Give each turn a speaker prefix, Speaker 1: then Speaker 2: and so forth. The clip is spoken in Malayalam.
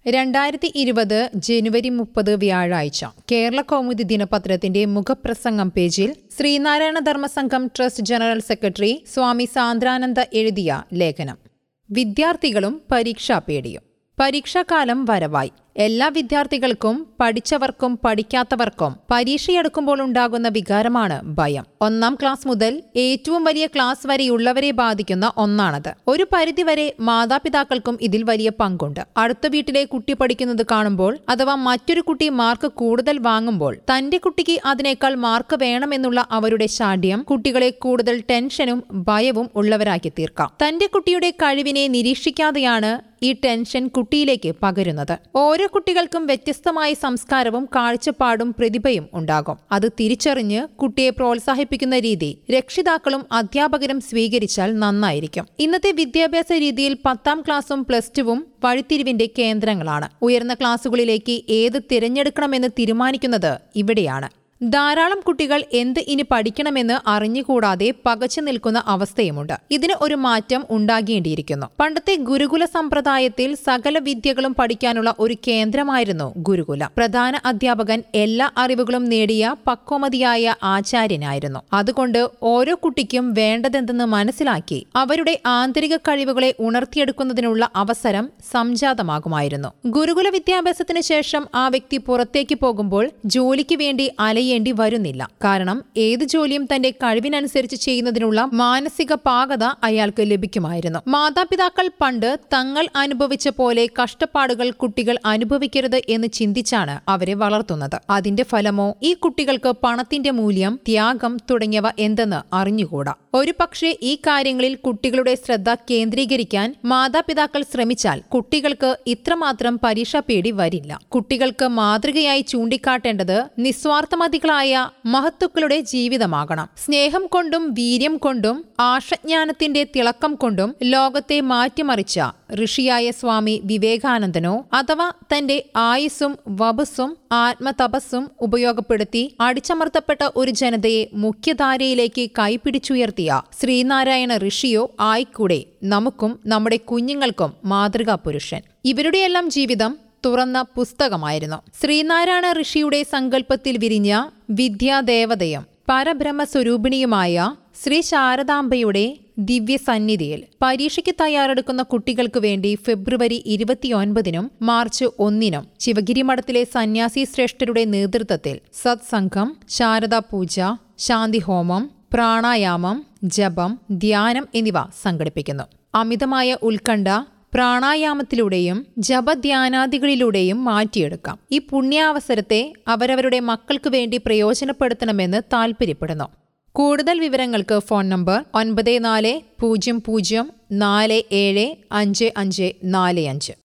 Speaker 1: രണ്ടായിരത്തി ഇരുപത് ജനുവരി മുപ്പത് വ്യാഴാഴ്ച കേരള കൗമുദി ദിനപത്രത്തിന്റെ മുഖപ്രസംഗം പേജിൽ Sree Narayana Dharma Sangham Trust general secretary Swami Sandrananda എഴുതിയ ലേഖനം വിദ്യാർത്ഥികളും പരീക്ഷാ പേടിയും പരീക്ഷാകാലം വരവായി എല്ലാ വിദ്യാർത്ഥികൾക്കും പഠിച്ചവർക്കും പഠിക്കാത്തവർക്കും പരീക്ഷയെടുക്കുമ്പോൾ ഉണ്ടാകുന്ന വികാരമാണ് ഭയം ഒന്നാം ക്ലാസ് മുതൽ ഏറ്റവും വലിയ ക്ലാസ് വരെയുള്ളവരെ ബാധിക്കുന്ന ഒന്നാണത് ഒരു പരിധിവരെ മാതാപിതാക്കൾക്കും ഇതിൽ വലിയ പങ്കുണ്ട് അടുത്ത വീട്ടിലെ കുട്ടി പഠിക്കുന്നത് കാണുമ്പോൾ അഥവാ മറ്റൊരു കുട്ടി മാർക്ക് കൂടുതൽ വാങ്ങുമ്പോൾ തന്റെ കുട്ടിക്ക് അതിനേക്കാൾ മാർക്ക് വേണമെന്നുള്ള അവരുടെ ശാഠ്യം കുട്ടികളെ കൂടുതൽ ടെൻഷനും ഭയവും ഉള്ളവരാക്കി തീർക്കാം തന്റെ കുട്ടിയുടെ കഴിവിനെ നിരീക്ഷിക്കാതെയാണ് ഈ ടെൻഷൻ കുട്ടിയിലേക്ക് പകരുന്നത് ഓരോ കുട്ടികൾക്കും വ്യത്യസ്തമായ സംസ്കാരവും കാഴ്ചപ്പാടും പ്രതിഭയും ഉണ്ടാകും അത് തിരിച്ചറിഞ്ഞ് കുട്ടിയെ പ്രോത്സാഹിപ്പിക്കുന്ന രീതി രക്ഷിതാക്കളും അധ്യാപകരും സ്വീകരിച്ചാൽ നന്നായിരിക്കും ഇന്നത്തെ വിദ്യാഭ്യാസ രീതിയിൽ പത്താം ക്ലാസ്സും പ്ലസ് ടുവും വഴിത്തിരിവിന്റെ കേന്ദ്രങ്ങളാണ് ഉയർന്ന ക്ലാസ്സുകളിലേക്ക് ഏത് തിരഞ്ഞെടുക്കണമെന്ന് തീരുമാനിക്കുന്നത് ഇവിടെയാണ് ധാരാളം കുട്ടികൾ എന്ത് ഇനി പഠിക്കണമെന്ന് അറിഞ്ഞുകൂടാതെ പകച്ചു നിൽക്കുന്ന അവസ്ഥയുമുണ്ട് ഇതിന് ഒരു മാറ്റം ഉണ്ടാകേണ്ടിയിരിക്കുന്നു പണ്ടത്തെ ഗുരുകുല സമ്പ്രദായത്തിൽ സകല വിദ്യകളും പഠിക്കാനുള്ള ഒരു കേന്ദ്രമായിരുന്നു ഗുരുകുലം പ്രധാന അധ്യാപകൻ എല്ലാ അറിവുകളും നേടിയ പക്വമതിയായ ആചാര്യനായിരുന്നു അതുകൊണ്ട് ഓരോ കുട്ടിക്കും വേണ്ടതെന്തെന്ന് മനസ്സിലാക്കി അവരുടെ ആന്തരിക കഴിവുകളെ ഉണർത്തിയെടുക്കുന്നതിനുള്ള അവസരം സംജാതമാകുമായിരുന്നു ഗുരുകുല വിദ്യാഭ്യാസത്തിന് ശേഷം ആ വ്യക്തി പുറത്തേക്ക് പോകുമ്പോൾ ജോലിക്ക് വേണ്ടി അലയേണ്ടി വരുന്നില്ല കാരണം ഏത് ജോലിയും തന്റെ കഴിവിനനുസരിച്ച് ചെയ്യുന്നതിനുള്ള മാനസിക പാകത അയാൾക്ക് ലഭിക്കുമായിരുന്നു മാതാപിതാക്കൾ പണ്ട് തങ്ങൾ അനുഭവിച്ച പോലെ കഷ്ടപ്പാടുകൾ കുട്ടികൾ അനുഭവിക്കരുത് എന്ന് ചിന്തിച്ചാണ് അവരെ വളർത്തുന്നത് അതിന്റെ ഫലമോ ഈ കുട്ടികൾക്ക് പണത്തിന്റെ മൂല്യം ത്യാഗം തുടങ്ങിയവ എന്തെന്ന് അറിഞ്ഞുകൂടാ ഒരു പക്ഷേ ഈ കാര്യങ്ങളിൽ കുട്ടികളുടെ ശ്രദ്ധ കേന്ദ്രീകരിക്കാൻ മാതാപിതാക്കൾ ശ്രമിച്ചാൽ കുട്ടികൾക്ക് ഇത്രമാത്രം പരീക്ഷാ പേടി വരില്ല കുട്ടികൾക്ക് മാതൃകയായി ചൂണ്ടിക്കാട്ടേണ്ടത് നിസ്വാർത്ഥമതികളായ മഹത്തുക്കളുടെ ജീവിതമാകണം സ്നേഹം കൊണ്ടും വീര്യം കൊണ്ടും ആഷജ്ഞാനത്തിന്റെ തിളക്കം കൊണ്ടും ലോകത്തെ മാറ്റിമറിച്ച ഋഷിയായ സ്വാമി വിവേകാനന്ദനോ അഥവാ തന്റെ ആയുസ്സും വപസ്സും ആത്മതപസ്സും ഉപയോഗപ്പെടുത്തി അടിച്ചമർത്തപ്പെട്ട ഒരു ജനതയെ മുഖ്യധാരയിലേക്ക് കൈപിടിച്ചുയർത്തിയ ശ്രീനാരായണ ഋഷിയോ ആയിക്കൂടെ നമുക്കും നമ്മുടെ കുഞ്ഞുങ്ങൾക്കും മാതൃകാ പുരുഷൻ ഇവരുടെയെല്ലാം ജീവിതം തുറന്ന പുസ്തകമായിരുന്നു ശ്രീനാരായണ ഋഷിയുടെ സങ്കല്പത്തിൽ വിരിഞ്ഞ വിദ്യാദേവതയും പരബ്രഹ്മസ്വരൂപിണിയുമായ ശ്രീ ശാരദാംബയുടെ ദിവ്യസന്നിധിയിൽ പരീക്ഷയ്ക്ക് തയ്യാറെടുക്കുന്ന കുട്ടികൾക്ക് വേണ്ടി ഫെബ്രുവരി ഇരുപത്തിയൊൻപതിനും മാർച്ച് ഒന്നിനും ശിവഗിരി മഠത്തിലെ സന്യാസി ശ്രേഷ്ഠരുടെ നേതൃത്വത്തിൽ സത്സംഘം ശാരദാ പൂജ ശാന്തിഹോമം പ്രാണായാമം ജപം ധ്യാനം എന്നിവ സംഘടിപ്പിക്കുന്നു അമിതമായ ഉത്കണ്ഠ പ്രാണായാമത്തിലൂടെയും ജപധ്യാനാദികളിലൂടെയും മാറ്റിയെടുക്കാം ഈ പുണ്യാവസരത്തെ അവരവരുടെ മക്കൾക്ക് വേണ്ടി പ്രയോജനപ്പെടുത്തണമെന്ന് താൽപ്പര്യപ്പെടുന്നു കൂടുതൽ വിവരങ്ങൾക്ക് ഫോൺ നമ്പർ ഒൻപത് നാല് പൂജ്യം പൂജ്യം നാല് ഏഴ് അഞ്ച് അഞ്ച് നാല് അഞ്ച്